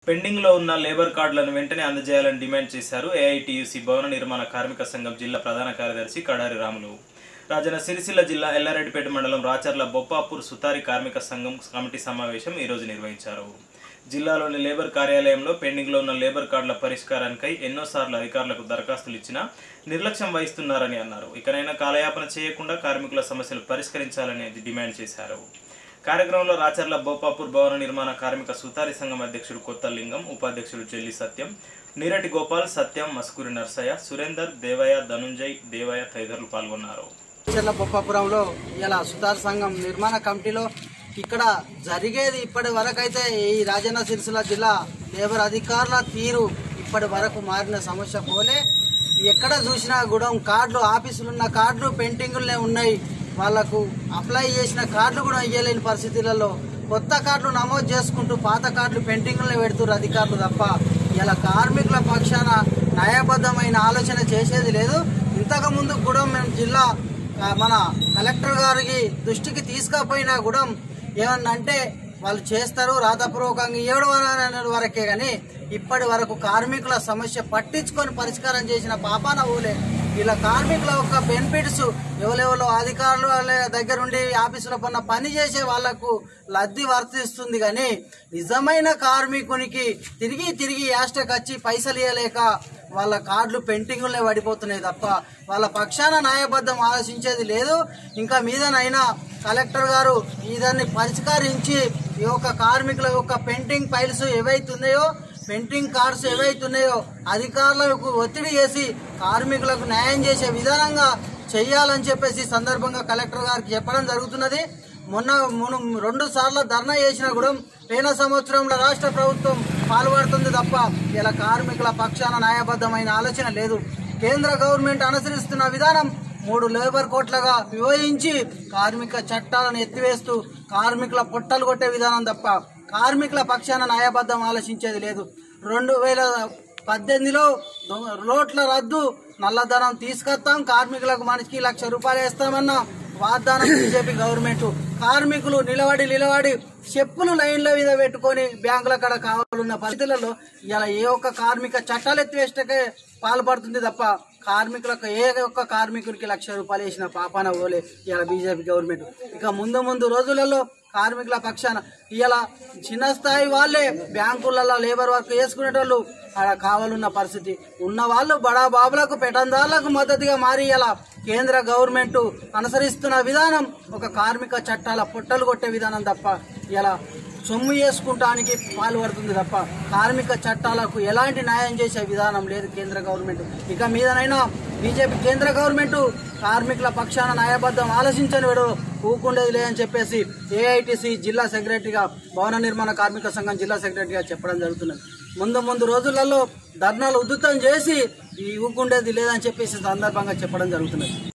pending లో ఉన్న labour కార్డులను వెంటనే అందజేయాలని డిమాండ్ చేశారు ఏఐటియుసి భవన నిర్మాణ కార్మిక సంఘం జిల్లా ప్రధాన కార్యదర్శి కడారి రాములు రాజన్న సిరిసిల్ల జిల్లా ఎల్లారెడ్డిపేట మండలం రాచర్ల బొప్పాపూర్ సుతారి కార్మిక సంఘం కమిటీ సమావేశం ఈరోజు నిర్వహించారు జిల్లాలోని లేబర్ కార్యాలయంలో పెండింగ్లో ఉన్న లేబర్ కార్డుల పరిష్కారానికై ఎన్నోసార్లు అధికారులకు దరఖాస్తులు ఇచ్చినా నిర్లక్ష్యం వహిస్తున్నారని అన్నారు ఇకనైనా కాలయాపన చేయకుండా కార్మికుల సమస్యలు పరిష్కరించాలని డిమాండ్ చేశారు కార్యక్రమంలో రాచర్ల బోపాపూర్ భవన నిర్మాణ కార్మిక సుతారి సంఘం అధ్యక్షుడు కొత్త లింగం ఉపాధ్యక్షుడు చెల్లి సత్యం నీరటి గోపాల్ సత్యం మస్కూరి నర్సయ్య సురేందర్ దేవయ్య ధనుంజయ్ దేవయ్య తదితరులు పాల్గొన్నారు చెర్ల బొప్పాపురంలో ఇలా సుతార్ సంఘం నిర్మాణ కమిటీలో ఇక్కడ జరిగేది ఇప్పటి వరకైతే ఈ రాజన్న సిరిసిల్ల జిల్లా లేబర్ అధికారుల తీరు ఇప్పటి వరకు మారిన సమస్య పోలే ఎక్కడ చూసినా కూడా కార్డులు ఆఫీసులు ఉన్న కార్డులు పెయింటింగులనే ఉన్నాయి వాళ్ళకు అప్లై చేసిన కార్డులు కూడా ఇయ్యలేని పరిస్థితులలో కొత్త కార్డులు నమోదు చేసుకుంటూ పాత కార్డులు పెయింటింగులనే పెడుతున్నారు అధికారులు తప్ప ఇలా కార్మికుల పక్షాన న్యాయబద్ధమైన ఆలోచన చేసేది లేదు ఇంతకు ముందు కూడా మేము జిల్లా ఆ, మన కలెక్టర్ గారికి దృష్టికి తీసుకపోయినా కూడా ఏమన్నా అంటే వాళ్ళు చేస్తారు రాతపూర్వకంగా ఇవ్వడం అనే వరకే కానీ ఇప్పటి వరకు కార్మికుల సమస్య పట్టించుకొని పరిష్కారం చేసిన పాపాన ఊలే ఇలా కార్మికుల యొక్క బెనిఫిట్స్ ఎవరెవరో అధికారులు వాళ్ళ దగ్గర ఉండి ఆఫీసులో పన్న పని చేసే వాళ్లకు లబ్ధి వర్తిస్తుంది కానీ నిజమైన కార్మికునికి తిరిగి తిరిగి యాస్టక్ వచ్చి పైసలు ఇవ్వలేక వాళ్ళ కార్డులు పెండింగ్లే పడిపోతున్నాయి తప్ప వాళ్ళ పక్షాన న్యాయబద్ధం ఆలోచించేది లేదు ఇంకా మీదనైనా కలెక్టర్ గారు ఇదాన్ని పరిష్కరించి ఈ యొక్క కార్మికుల యొక్క పెండింగ్ ఫైల్స్ ఏవైతున్నాయో పెండింగ్ కార్డ్స్ ఏవైతున్నాయో అధికారులకు ఒత్తిడి చేసి కార్మికులకు న్యాయం చేసే విధానంగా చెయ్యాలని చెప్పేసి ఈ సందర్భంగా కలెక్టర్ గారికి చెప్పడం జరుగుతున్నది మొన్న మనం రెండు సార్లు ధర్నా చేసినా కూడా పోయిన సంవత్సరంలో రాష్ట్ర ప్రభుత్వం పాల్పడుతుంది తప్ప ఇలా కార్మికుల పక్షాన న్యాయబద్ధమైన ఆలోచన లేదు కేంద్ర గవర్నమెంట్ అనుసరిస్తున్న విధానం మూడు లేబర్ కోట్లుగా విభజించి కార్మిక చట్టాలను ఎత్తివేస్తూ కార్మికుల పొట్టలు కొట్టే విధానం తప్ప కార్మికుల పక్షాన న్యాయబద్ధం ఆలోచించేది లేదు రెండు వేల పద్దెనిమిదిలో దొంగ- రోడ్ల రద్దు నల్లధనం తీసుకొస్తాం కార్మికులకు మనిషికి లక్ష రూపాయలు వేస్తామన్న వాగ్దానం బీజేపీ గవర్నమెంట్ కార్మికులు నిలబడి నిలబడి చెప్పులు లైన్ల మీద పెట్టుకొని బ్యాంకుల కాడ కావాలన్న పరిస్థితులలో ఇలా ఏ ఒక్క కార్మిక చట్టాలు ఎత్తివేసటకే పాల్పడుతుంది తప్ప కార్మికులకు ఏ ఒక్క కార్మికునికి లక్ష రూపాయలు వేసిన పాపాన పోలే ఇలా బీజేపీ గవర్నమెంట్ ఇక ముందు ముందు రోజులలో కార్మికుల పక్షాన ఇలా చిన్న స్థాయి వాళ్ళే బ్యాంకులలో లేబర్ వర్క్ చేసుకునేటోళ్ళు అక్కడ కావాలన్న పరిస్థితి ఉన్న వాళ్ళు బడా బాబులకు పెటందారులకు మద్దతుగా మారి ఇలా కేంద్ర గవర్నమెంట్ అనుసరిస్తున్న విధానం ఒక కార్మిక చట్టాల పొట్టలు కొట్టే విధానం తప్ప ఇలా సొమ్ము చేసుకుంటానికి పాల్పడుతుంది తప్ప కార్మిక చట్టాలకు ఎలాంటి న్యాయం చేసే విధానం లేదు కేంద్ర గవర్నమెంట్ ఇక మీదనైనా బీజేపీ కేంద్ర గవర్నమెంట్ కార్మికుల పక్షాన న్యాయబద్ధం ఆలోచించని వేడు ఊకుండేది లేదని చెప్పేసి ఏఐటిసి జిల్లా సెక్రటరీగా భవన నిర్మాణ కార్మిక సంఘం జిల్లా సెక్రటరీగా చెప్పడం జరుగుతున్నది ముందు ముందు రోజులలో ధర్నాలు ఉధృతం చేసి ఈ ఊకుండేది లేదని చెప్పేసి సందర్భంగా చెప్పడం జరుగుతున్నది